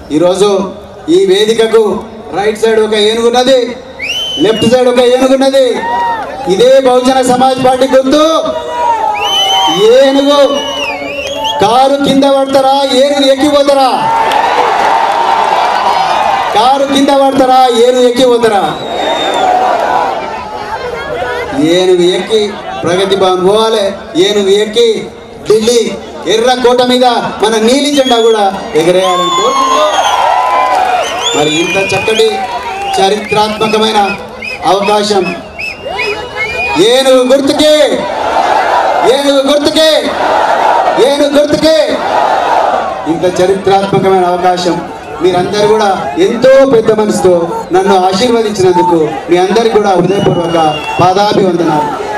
ఈరోజు ఈ వేదికకు రైట్ సైడ్ ఒక ఏనుగున్నది లెఫ్ట్ సైడ్ ఒక ఏనుగున్నది ఇదే బహుజన సమాజ్ పార్టీ గుర్తు ఏనుగు కారు కింద పడతారా ఏనుగు ఎక్కిపోతారా కారు కింద పడతారా ఏనుగు ఎక్కిపోతారా ఏనుగు ఎక్కి ప్రగతి భవన్ పోవాలి ఏనుగు ఎక్కి ఢిల్లీ ఎర్ర కోట మీద మన నీలి జెండా కూడా ఎగరేయాలని కోరుకుంటూ మరి ఇంత చక్కటి చరిత్రాత్మకమైన అవకాశం ఏనుగు గుర్తుకే ఏనుగు గుర్తుకే ఏనుగు గుర్తుకే ఇంత చరిత్రాత్మకమైన అవకాశం మీరందరూ కూడా ఎంతో పెద్ద మనసుతో నన్ను ఆశీర్వదించినందుకు మీ అందరికి కూడా హృదయపూర్వక పాదాభివందనాలు